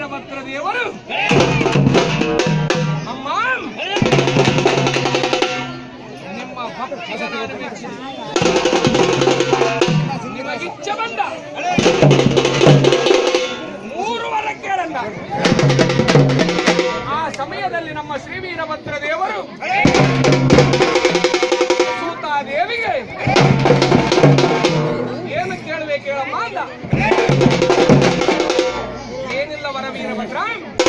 ವೀರಭದ್ರ ದೇವರು ಅಮ್ಮ ನಿಮ್ಮ ಭಕ್ತಿಗೆ ನಾನು ಮೆಚ್ಚಿ ನಿಮಗಿಚ್ಛೆ ಬಂದ ಮೂರು ವರ ಕೇಳಲ್ಲ ಆ ಸಮಯದಲ್ಲಿ ನಮ್ಮ ಶ್ರೀ ವೀರಭದ್ರ ದೇವರು ಸೂತಾದೇವಿಗೆ ಏನು ಕೇಳಬೇಕು ಹೇಳಮ್ಮ ಅಂದ ಏನಿಲ್ಲ ವರ ವೀರಭದ್ರ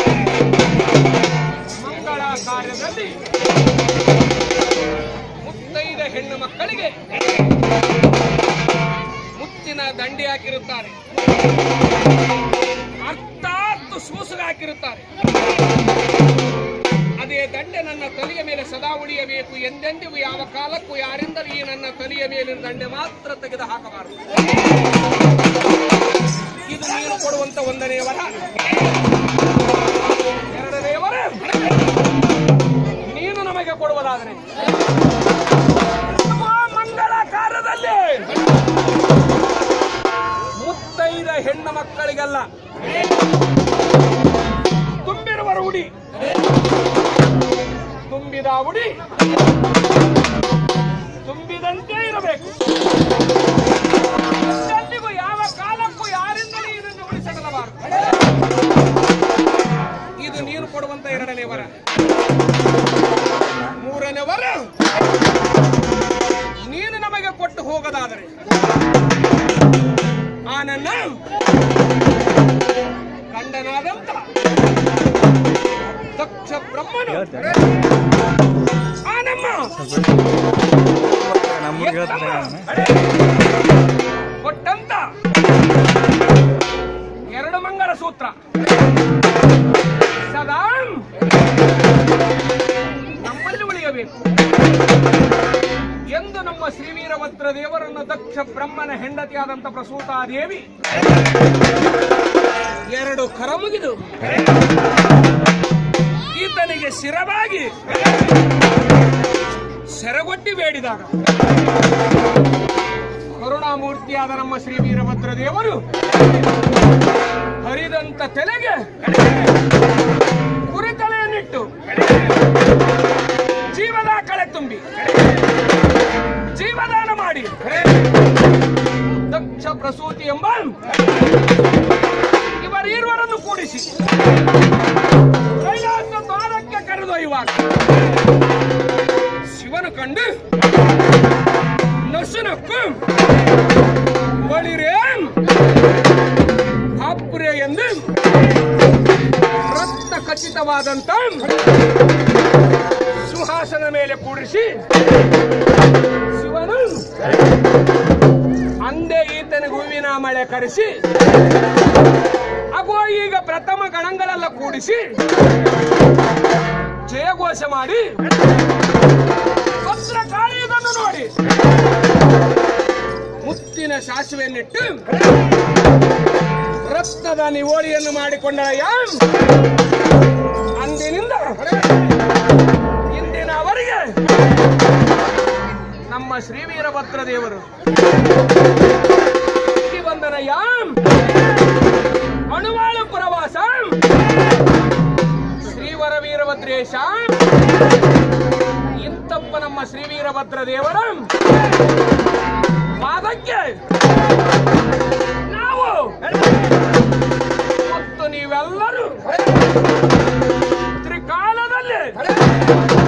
ಮಂಗಳ ಕಾರ್ಯದಲ್ಲಿ ಮುತ್ತೈದ ಹೆಣ್ಣು ಮಕ್ಕಳಿಗೆ ಮುತ್ತಿನ ದಂಡಿ ಹಾಕಿರುತ್ತಾರೆ ಅರ್ಥಾತ್ ಸೂಸುಗ ಹಾಕಿರುತ್ತಾರೆ ಅದೇ ದಂಡೆ ನನ್ನ ತಲೆಯ ಮೇಲೆ ಸದಾ ಉಳಿಯಬೇಕು ಎಂದೆಂದಿಗೂ ಯಾವ ಕಾಲಕ್ಕೂ ಯಾರಿಂದಲೂ ಈ ನನ್ನ ತಲೆಯ ಮೇಲಿನ ದಂಡೆ ಮಾತ್ರ ತೆಗೆದು ಹಾಕಬಾರದು ಇದು ನೀನು ಕೊಡುವಂತ ಒಂದನೇ ವರ ಎರಡನೇ ವರ ನೀನು ನಮಗೆ ಕೊಡುವುದಾದರೆ ನಮ್ಮ ಮಂಗಳ ಕಾರ್ಯದಲ್ಲಿ ಮುತ್ತೈದ ಹೆಣ್ಣು ಮಕ್ಕಳಿಗೆಲ್ಲ ತುಂಬಿರುವ ಉಡಿ ತುಂಬಿದ ಉಡಿ ತುಂಬಿದಂತೆ ಇರಬೇಕು ಎಂದಿಗೂ ಯಾವ ಕಾಲಕ್ಕೂ ಯಾರಿಂದಲೂ ಇದನ್ನು ಉಳಿಸಬಲ್ಲಬಾರದು ಇದು ನೀನು ಕೊಡುವಂತ ಎರಡನೇ ವರ ಮೂರನೇ ವರ ನೀನು ನಮಗೆ ಕೊಟ್ಟು ಹೋಗದಾದರೆ ಆ ನನ್ನ ಗಂಡನಾದಂತ ದಕ್ಷ ಬ್ರಹ್ಮನು ಆ ನಮ್ಮ ನಮ್ಗೆ ಎತ್ತಮ್ಮ ಹೇಳ್ತಾರೆ ಕೊಟ್ಟಂತ ಎರಡು ಮಂಗಳ ಸೂತ್ರ ಸದಾ ನಮ್ಮಲ್ಲಿ ಉಳಿಯಬೇಕು ಎಂದು ನಮ್ಮ ಶ್ರೀ ವೀರಭದ್ರ ದೇವರನ್ನು ದಕ್ಷ ಬ್ರಹ್ಮನ ಹೆಂಡತಿಯಾದಂತ ಪ್ರಸೂತಾದೇವಿ ಎರಡು ಕರ ಮುಗಿದು ಈತನಿಗೆ ಶಿರವಾಗಿ ಸೆರಗೊಟ್ಟಿ ಬೇಡಿದಾಗ ಕರುಣಾಮೂರ್ತಿಯಾದ ನಮ್ಮ ಶ್ರೀ ವೀರಭದ್ರ ದೇವರು ಹರಿದಂತ ತಲೆಗೆ ಕುರಿತಲೆಯನ್ನಿಟ್ಟು ಜೀವದ ಕಳೆ ತುಂಬಿ ಜೀವದಾನ ಮಾಡಿ ದಕ್ಷ ಪ್ರಸೂತಿ ಎಂಬ ಇವರೀರ್ವರನ್ನು ಕೂಡಿಸಿ ಕೈಲಾಸ ದ್ವಾರಕ್ಕೆ ಕರೆದೊಯ್ಯುವಾಗ ಶಿವನು ಕಂಡು ನಸುನಕ್ಕು ಬಳಿರೇ ಅಪ್ರೆ ಎಂದು ರಕ್ತ ಖಚಿತವಾದಂತ ಸುಹಾಸನ ಮೇಲೆ ಕೂಡಿಸಿ ಶಿವನು ಅಂದೇ ಈತನಿಗೆ ಹೂವಿನ ಮಳೆ ಕರೆಸಿ ಅಗೋ ಈಗ ಪ್ರಥಮ ಗಣಗಳೆಲ್ಲ ಕೂಡಿಸಿ ಜಯಘೋಷ ಮಾಡಿ ಭದ್ರ ಕಾಳಿಯದನ್ನು ನೋಡಿ ಮುತ್ತಿನ ಶಾಸುವೆಯನ್ನಿಟ್ಟು ರಕ್ತದ ನಿವೋಳಿಯನ್ನು ಮಾಡಿಕೊಂಡಳಯ್ಯ ಅಂದಿನಿಂದ ಇಂದಿನವರೆಗೆ ನಮ್ಮ ಶ್ರೀ ವೀರಭದ್ರ ದೇವರು ಬಂದನಯ್ಯ ಅಣುವಾಳು ಪ್ರವಾಸ ಶ್ರೀವರ ವೀರಭದ್ರೇಶ ಇಂತಪ್ಪ ನಮ್ಮ ಶ್ರೀ ವೀರಭದ್ರ ದೇವರ ಪಾದಕ್ಕೆ ನಾವು ಮತ್ತು ನೀವೆಲ್ಲರೂ ತ್ರಿಕಾಲದಲ್ಲಿ